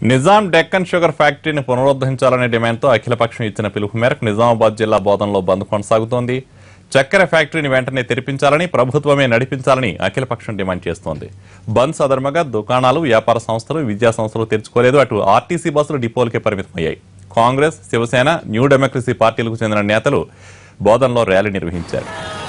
Nizam Deccan sugar ఫ్యాక్టరీని పునరుద్ధరించాలనే డిమాండ్తో అఖిలపక్షం ఇచ్చిన పిలుపు మేరకు నిజామాబాద్ జిల్లా బోధనలో బంద్ కొనసాగుతోంది చక్కెర ఫ్యాక్టరీని వెంటనే తెరిపించాలని ప్రభుత్వమే నడిపించాలని అఖిలపక్షం డిమాండ్ చేస్తోంది బంద్ సదర్మగా దుకాణాలు వ్యాపార సంస్థలు విద్యా సంస్థలు తెరుచుకోలేదు అటు ఆర్టీసీ బస్సులు డిపోలకే పరిమితమయ్యాయి కాంగ్రెస్ శివసేన న్యూ డెమోక్రసీ పార్టీలకు చెందిన నేతలు బోధనలో ర్యాలీ నిర్వహించారు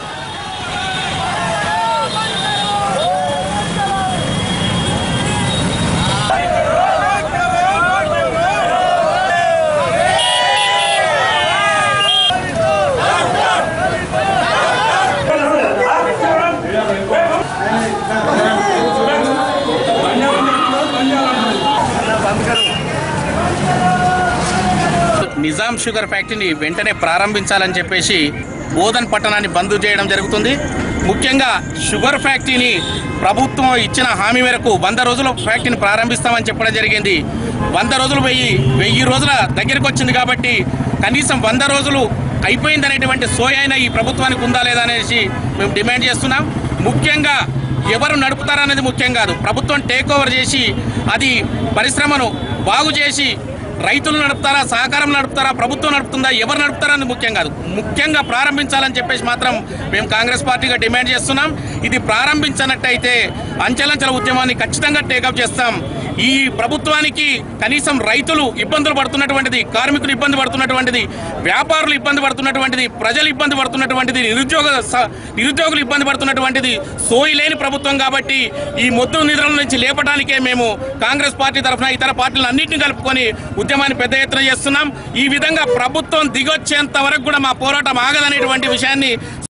నిజాం షుగర్ ఫ్యాక్టరీని వెంటనే ప్రారంభించాలని చెప్పేసి బోధన్ పట్టణాన్ని బంద్ చేయడం జరుగుతుంది ముఖ్యంగా షుగర్ ఫ్యాక్టరీని ప్రభుత్వం ఇచ్చిన హామీ మేరకు వంద రోజుల ఫ్యాక్టరీని ప్రారంభిస్తామని చెప్పడం జరిగింది వంద రోజులు వెయ్యి వెయ్యి రోజుల దగ్గరికి వచ్చింది కాబట్టి కనీసం వంద రోజులు అయిపోయిందనేటువంటి సోయైన ఈ ప్రభుత్వానికి ఉందా లేదా అనేసి మేము డిమాండ్ చేస్తున్నాం ముఖ్యంగా ఎవరు నడుపుతారనేది ముఖ్యం కాదు ప్రభుత్వం టేక్ ఓవర్ చేసి అది పరిశ్రమను బాగు చేసి రైతులు నడుపుతారా సహకారం నడుపుతారా ప్రభుత్వం నడుపుతుందా ఎవరు నడుపుతారా అనేది ముఖ్యం కాదు ముఖ్యంగా ప్రారంభించాలని చెప్పేసి మాత్రం మేము కాంగ్రెస్ పార్టీగా డిమాండ్ చేస్తున్నాం ఇది ప్రారంభించినట్టయితే అంచెలంచెల ఉద్యమాన్ని ఖచ్చితంగా టేకప్ చేస్తాం ఈ ప్రభుత్వానికి కనీసం రైతులు ఇబ్బందులు పడుతున్నటువంటిది కార్మికులు ఇబ్బంది పడుతున్నటువంటిది వ్యాపారులు ఇబ్బంది పడుతున్నటువంటిది ప్రజలు ఇబ్బంది పడుతున్నటువంటిది నిరుద్యోగ స- నిరుద్యోగులు ఇబ్బంది పడుతున్నటువంటిది సోయి లేని ప్రభుత్వం కాబట్టి ఈ మొద్దు నిధుల నుంచి లేపడానికే మేము కాంగ్రెస్ పార్టీ తరఫున ఇతర పార్టీలను అన్నింటినీ కలుపుకొని ఉద్యమాన్ని పెద్ద ఎత్తున చేస్తున్నాం ఈ విధంగా ప్రభుత్వం దిగొచ్చేంత వరకు కూడా మా పోరాటం ఆగదనేటువంటి విషయాన్ని